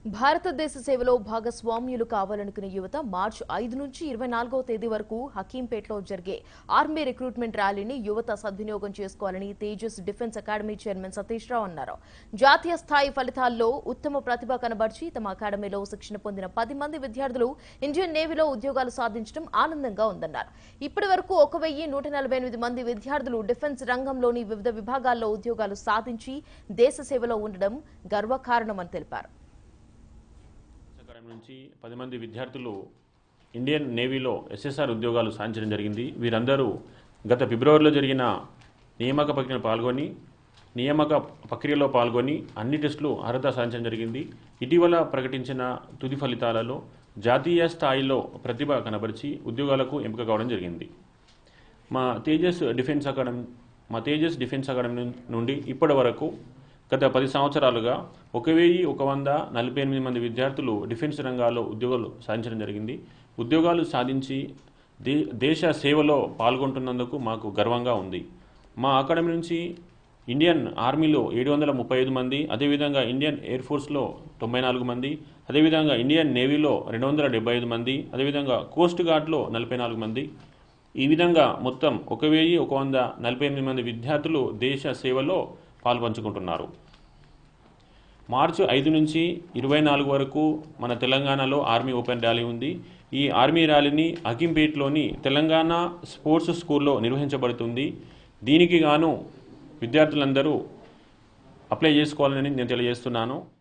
భారతదేశ సేవలో భాగస్వామ్యులు కావాలనుకునే యువత మార్చి ఐదు నుంచి ఇరవై నాలుగవ తేదీ వరకు హకీంపేటలో జరిగే ఆర్మీ రిక్రూట్మెంట్ ర్యాలీని యువత సద్వినియోగం చేసుకోవాలని Tejas defence academy chairman Satish Rao అన్నారు జాతీయ స్థాయి ఫలితాల్లో ఉత్తమ ప్రతిభ కనబర్చి తమ అకాడమీలో శిక్షణ పొందిన పది మంది విద్యార్థులు ఇండియన్ నేవీలో ఉద్యోగాలు సాధించడం ఆనందంగా ఉందన్నారు ఇప్పటి వరకు ఒక వెయ్యి నూట నలభై ఎనిమిది మంది విద్యార్థులు డిఫెన్స్ రంగంలోని వివిధ విభాగాల్లో ఉద్యోగాలు సాధించి దేశ సేవలో ఉండడం గర్వకారణమని తెలిపారు అకాడమీ నుంచి పది మంది విద్యార్థులు ఇండియన్ నేవీలో ఎస్ఎస్ఆర్ ఉద్యోగాలు సాధించడం జరిగింది వీరందరూ గత ఫిబ్రవరిలో జరిగిన నియామక ప్రక్రియలో పాల్గొని నియామక ప్రక్రియలో పాల్గొని అన్ని టెస్టులు అర్హత సాధించడం జరిగింది ఇటీవల ప్రకటించిన తుది ఫలితాలలో జాతీయ స్థాయిలో ప్రతిభ కనబరిచి ఉద్యోగాలకు ఎంపిక కావడం జరిగింది మా తేజస్ డిఫెన్స్ అకాడమీ మా తేజస్ డిఫెన్స్ అకాడమీ నుం- నుండి ఇప్పటి వరకు గత పది సంవత్సరాలుగా ఒక వెయ్యి ఒక వంద నలభై ఎనిమిది మంది విద్యార్థులు డిఫెన్స్ రంగాల్లో ఉద్యోగాలు సాధించడం జరిగింది ఉద్యోగాలు సాధించి దే దేశ సేవలో పాల్గొంటున్నందుకు మాకు గర్వంగా ఉంది మా అకాడమీ నుంచి ఇండియన్ ఆర్మీలో ఏడు వందల ముప్పై ఐదు మంది అదేవిధంగా ఇండియన్ ఎయిర్ ఫోర్స్లో తొంభై నాలుగు మంది అదేవిధంగా ఇండియన్ నేవీలో రెండు వందల డెబ్బై ఐదు మంది అదేవిధంగా కోస్ట్ గార్డ్లో నలభై నాలుగు మంది ఈ విధంగా మొత్తం ఒక వెయ్యి ఒక వంద నలభై ఎనిమిది మంది విద్యార్థులు దేశ సేవలో పాల్పంచుకుంటున్నారు మార్చి ఐదు నుంచి ఇరవై నాలుగు వరకు మన తెలంగాణలో ఆర్మీ ఓపెన్ ర్యాలీ ఉంది ఈ ఆర్మీ ర్యాలీని అకింపేట్లోని తెలంగాణ స్పోర్ట్స్ స్కూల్లో నిర్వహించబడుతుంది దీనికి గాను విద్యార్థులందరూ అప్లై చేసుకోవాలని నేను తెలియజేస్తున్నాను